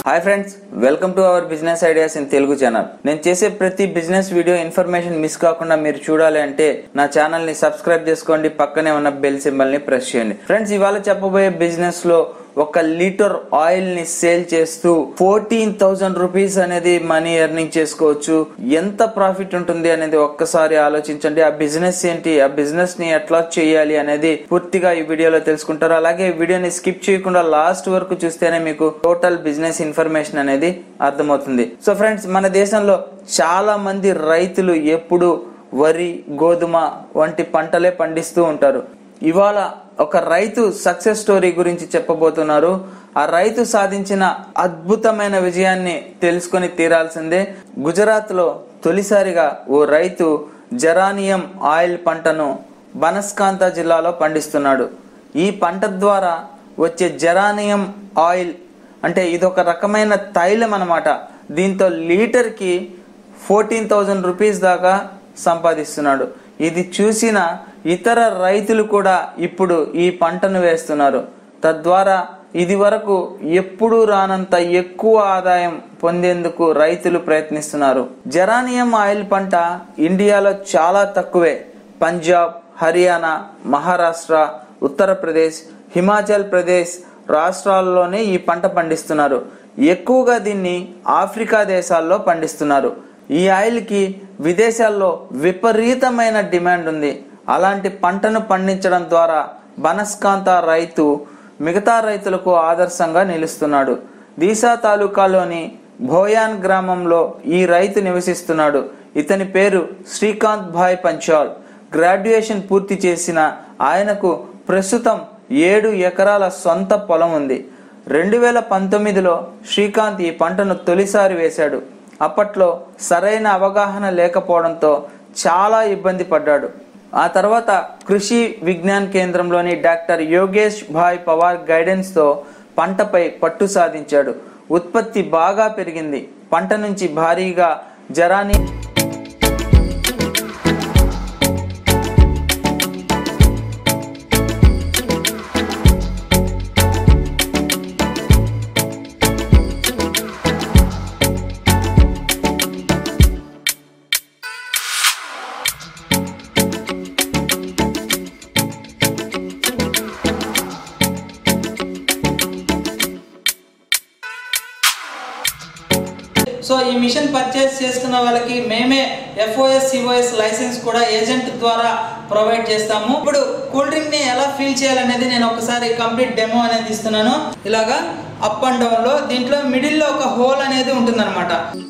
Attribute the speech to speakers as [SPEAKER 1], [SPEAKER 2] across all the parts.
[SPEAKER 1] hi friends welcome to our business ideas in Telugu channel నేను చేసే ప్రతి బిజినెస్ వీడియో ఇన్ఫర్మేషన్ మిస్ కాకుండా మీరు చూడాలి అంటే నా ఛానల్ ని సబ్స్క్రైబ్ చేసుకోండి పక్కనే ఉన్న బెల్ సింబల్ ని ప్రెస్ చేయండి ఫ్రెండ్స్ ఇవాళ చెప్పబోయే బిజినెస్ లో ఒక లీటర్ ఆయిల్ ని సేల్ చేస్తూ ఫోర్టీన్ థౌసండ్ రూపీస్ అనేది మనీ ఎర్నింగ్ చేసుకోవచ్చు ఎంత ప్రాఫిట్ ఉంటుంది అనేది ఒక్కసారి ఆలోచించండి ఆ బిజినెస్ ఏంటి ఆ బిజినెస్ ని ఎట్లా చేయాలి అనేది పూర్తిగా ఈ వీడియోలో తెలుసుకుంటారు అలాగే ఈ వీడియోని స్కిప్ చేయకుండా లాస్ట్ వరకు చూస్తేనే మీకు టోటల్ బిజినెస్ ఇన్ఫర్మేషన్ అనేది అర్థమవుతుంది సో ఫ్రెండ్స్ మన దేశంలో చాలా మంది రైతులు ఎప్పుడు వరి గోధుమ వంటి పంటలే పండిస్తూ ఉంటారు ఇవాళ ఒక రైతు సక్సెస్ స్టోరీ గురించి చెప్పబోతున్నారు ఆ రైతు సాధించిన అద్భుతమైన విజయాన్ని తెలుసుకొని తీరాల్సిందే గుజరాత్ లో తొలిసారిగా ఓ రైతు జరానియం ఆయిల్ పంటను బనస్కాంత జిల్లాలో పండిస్తున్నాడు ఈ పంట ద్వారా వచ్చే జరానియం ఆయిల్ అంటే ఇదొక రకమైన తైలం అన్నమాట దీంతో లీటర్కి ఫోర్టీన్ థౌజండ్ రూపీస్ దాకా సంపాదిస్తున్నాడు ఇది చూసిన ఇతర రైతులు కూడా ఇప్పుడు ఈ పంటను వేస్తున్నారు తద్వారా ఇది వరకు ఎప్పుడూ రానంత ఎక్కువ ఆదాయం పొందేందుకు రైతులు ప్రయత్నిస్తున్నారు జరానియం ఆయిల్ పంట ఇండియాలో చాలా తక్కువే పంజాబ్ హర్యానా మహారాష్ట్ర ఉత్తరప్రదేశ్ హిమాచల్ ప్రదేశ్ రాష్ట్రాల్లోనే ఈ పంట పండిస్తున్నారు ఎక్కువగా దీన్ని ఆఫ్రికా దేశాల్లో పండిస్తున్నారు ఈ ఆయిల్ కి విదేశాల్లో విపరీతమైన డిమాండ్ ఉంది అలాంటి పంటను పండించడం ద్వారా బనస్కాంత రైతు మిగతా రైతులకు ఆదర్శంగా నిలుస్తున్నాడు దీసా తాలూకాలోని భోయాన్ గ్రామంలో ఈ రైతు నివసిస్తున్నాడు ఇతని పేరు శ్రీకాంత్ భాయ్ పంచాల్ గ్రాడ్యుయేషన్ పూర్తి చేసిన ఆయనకు ప్రస్తుతం ఏడు ఎకరాల సొంత పొలం ఉంది రెండు వేల పంతొమ్మిదిలో శ్రీకాంత్ ఈ పంటను తొలిసారి వేశాడు అప్పట్లో సరైన అవగాహన లేకపోవడంతో చాలా ఇబ్బంది పడ్డాడు ఆ తర్వాత కృషి విజ్ఞాన్ కేంద్రంలోని డాక్టర్ యోగేష్ భాయ్ పవార్ గైడెన్స్ తో పంటపై పట్టు సాధించాడు ఉత్పత్తి బాగా పెరిగింది పంట నుంచి భారీగా జరాని
[SPEAKER 2] సో ఈ మిషన్ పర్చేస్ చేసుకున్న వాళ్ళకి మేమే ఎఫ్ఓఎస్ సిఓఎస్ లైసెన్స్ కూడా ఏజెంట్ ద్వారా ప్రొవైడ్ చేస్తాము ఇప్పుడు కూల్ డ్రింక్ ని ఎలా ఫీల్ చేయాలనేది నేను ఒకసారి కంప్లీట్ డెమో అనేది ఇస్తున్నాను ఇలాగా అప్ అండ్ డౌన్ లో దీంట్లో మిడిల్ లో ఒక హోల్ అనేది ఉంటుందన్నమాట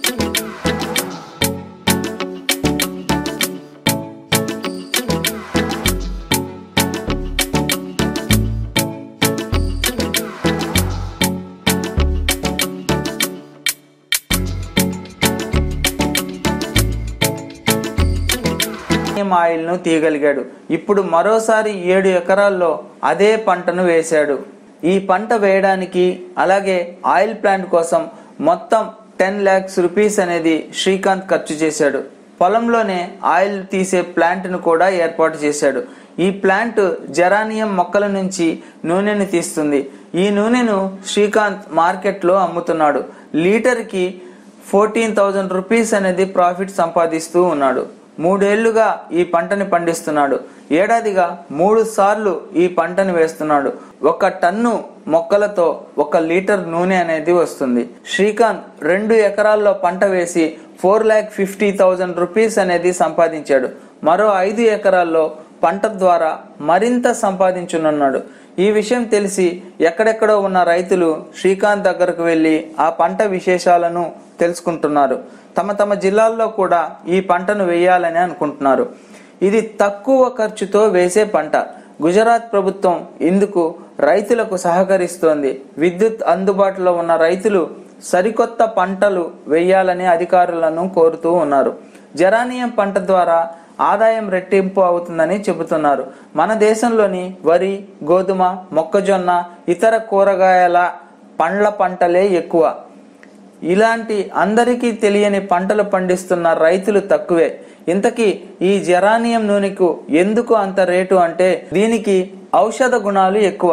[SPEAKER 1] ఆయిల్ ను తీయగలిగాడు ఇప్పుడు మరోసారి ఏడు ఎకరాల్లో అదే పంటను వేశాడు ఈ పంట వేయడానికి అలాగే ఆయిల్ ప్లాంట్ కోసం మొత్తం టెన్ ల్యాక్స్ రూపీస్ అనేది శ్రీకాంత్ ఖర్చు చేశాడు పొలంలోనే ఆయిల్ తీసే ప్లాంట్ ను కూడా ఏర్పాటు చేశాడు ఈ ప్లాంట్ జరానియం మొక్కల నుంచి నూనెను తీస్తుంది ఈ నూనెను శ్రీకాంత్ మార్కెట్లో అమ్ముతున్నాడు లీటర్కి ఫోర్టీన్ థౌజండ్ రూపీస్ అనేది ప్రాఫిట్ సంపాదిస్తూ ఉన్నాడు మూడేళ్లుగా ఈ పంటని పండిస్తున్నాడు ఏడాదిగా మూడు సార్లు ఈ పంటని వేస్తున్నాడు ఒక టన్ను మొక్కలతో ఒక లీటర్ నూనె అనేది వస్తుంది శ్రీకాంత్ రెండు ఎకరాల్లో పంట వేసి four lakh fifty thousand rupees అనేది సంపాదించాడు మరో ఐదు ఎకరాల్లో పంట ద్వారా మరింత సంపాదించనున్నాడు ఈ విషయం తెలిసి ఎక్కడెక్కడో ఉన్న రైతులు శ్రీకాంత్ దగ్గరకు వెళ్లి ఆ పంట విశేషాలను తెలుసుకుంటున్నారు తమ తమ జిల్లాల్లో కూడా ఈ పంటను వేయాలని అనుకుంటున్నారు ఇది తక్కువ ఖర్చుతో వేసే పంట గుజరాత్ ప్రభుత్వం ఇందుకు రైతులకు సహకరిస్తోంది విద్యుత్ అందుబాటులో ఉన్న రైతులు సరికొత్త పంటలు వేయాలని అధికారులను కోరుతూ ఉన్నారు జరానియం పంట ద్వారా ఆదాయం రెట్టింపు అవుతుందని చెబుతున్నారు మన దేశంలోని వరి గోధుమ మొక్కజొన్న ఇతర కూరగాయల పండ్ల పంటలే ఎక్కువ ఇలాంటి అందరికీ తెలియని పంటలు పండిస్తున్న రైతులు తక్కువే ఇంతకీ ఈ జెరానియం నూనెకు ఎందుకు అంత రేటు అంటే దీనికి ఔషధ గుణాలు ఎక్కువ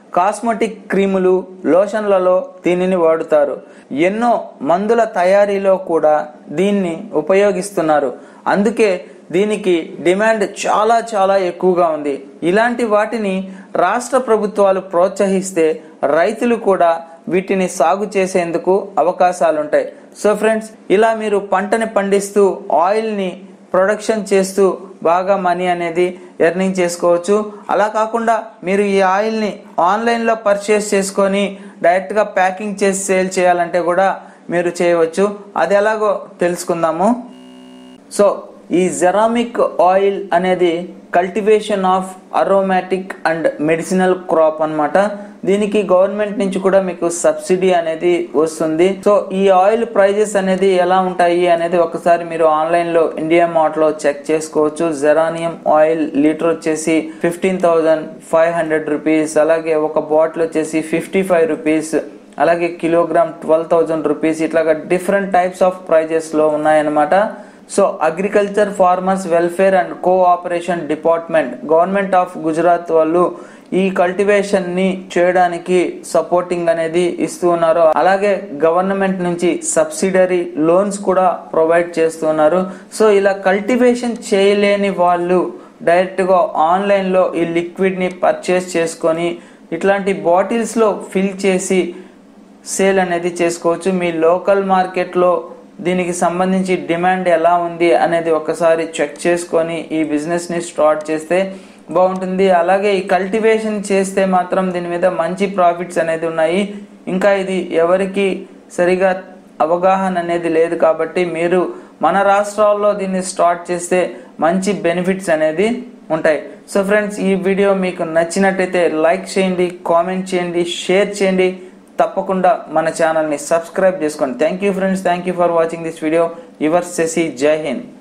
[SPEAKER 1] కాస్మెటిక్ క్రీములు లోషన్లలో దీనిని వాడుతారు ఎన్నో మందుల తయారీలో కూడా దీన్ని ఉపయోగిస్తున్నారు అందుకే దీనికి డిమాండ్ చాలా చాలా ఎక్కువగా ఉంది ఇలాంటి వాటిని రాష్ట్ర ప్రభుత్వాలు ప్రోత్సహిస్తే రైతులు కూడా వీటిని సాగు చేసేందుకు అవకాశాలుంటాయి సో ఫ్రెండ్స్ ఇలా మీరు పంటని పండిస్తూ ఆయిల్ని ప్రొడక్షన్ చేస్తూ బాగా మనీ అనేది ఎర్నింగ్ చేసుకోవచ్చు అలా కాకుండా మీరు ఈ ఆయిల్ని ఆన్లైన్లో పర్చేస్ చేసుకొని డైరెక్ట్గా ప్యాకింగ్ చేసి సేల్ చేయాలంటే కూడా మీరు చేయవచ్చు అది ఎలాగో తెలుసుకుందాము సో ఈ జెరామిక్ ఆయిల్ అనేది cultivation of aromatic and medicinal crop అన్నమాట దీనికి గవర్నమెంట్ నుంచి కూడా మీకు సబ్సిడీ అనేది వస్తుంది సో ఈ ఆయిల్ ప్రైజెస్ అనేది ఎలా ఉంటాయి అనేది ఒకసారి మీరు ఆన్లైన్ లో ఇండియా మార్ట్ లో చెక్ చేసుకోవచ్చు జెరానియం ఆయిల్ లీటర్ వచ్చేసి fifteen thousand five hundred rupees అలాగే ఒక బాటిల్ వచ్చేసి ఫిఫ్టీ ఫైవ్ రూపీస్ అలాగే కిలోగ్రామ్ ట్వెల్వ్ థౌజండ్ రూపీస్ ఇట్లాగా డిఫరెంట్ టైప్స్ ఆఫ్ ప్రైజెస్ లో ఉన్నాయన్నమాట so agriculture farmers welfare and cooperation department government of Gujarat వాళ్ళు ఈ కల్టివేషన్ ని చేయడానికి సపోర్టింగ్ అనేది ఇస్తూ ఉన్నారు అలాగే గవర్నమెంట్ నుంచి సబ్సిడరీ లోన్స్ కూడా ప్రొవైడ్ చేస్తున్నారు సో ఇలా కల్టివేషన్ చేయలేని వాళ్ళు డైరెక్ట్ గా ఆన్లైన్ లో ఈ లిక్విడ్ ని పర్చేస్ చేసుకొని ఇట్లాంటి బాటిల్స్ లో ఫిల్ చేసి సేల్ అనేది చేసుకోవచ్చు మీ లోకల్ మార్కెట్లో దీనికి సంబంధించి డిమాండ్ ఎలా ఉంది అనేది ఒకసారి చెక్ చేసుకొని ఈ బిజినెస్ని స్టార్ట్ చేస్తే బాగుంటుంది అలాగే ఈ కల్టివేషన్ చేస్తే మాత్రం దీని మీద మంచి ప్రాఫిట్స్ అనేది ఉన్నాయి ఇంకా ఇది ఎవరికి సరిగా అవగాహన అనేది లేదు కాబట్టి మీరు మన రాష్ట్రాల్లో దీన్ని స్టార్ట్ చేస్తే మంచి బెనిఫిట్స్ అనేది ఉంటాయి సో ఫ్రెండ్స్ ఈ వీడియో మీకు నచ్చినట్టయితే లైక్ చేయండి కామెంట్ చేయండి షేర్ చేయండి తప్పకుండా మన ఛానల్ని సబ్స్క్రైబ్ చేసుకోండి thank you friends thank you for watching this video your Shashi Jai Hind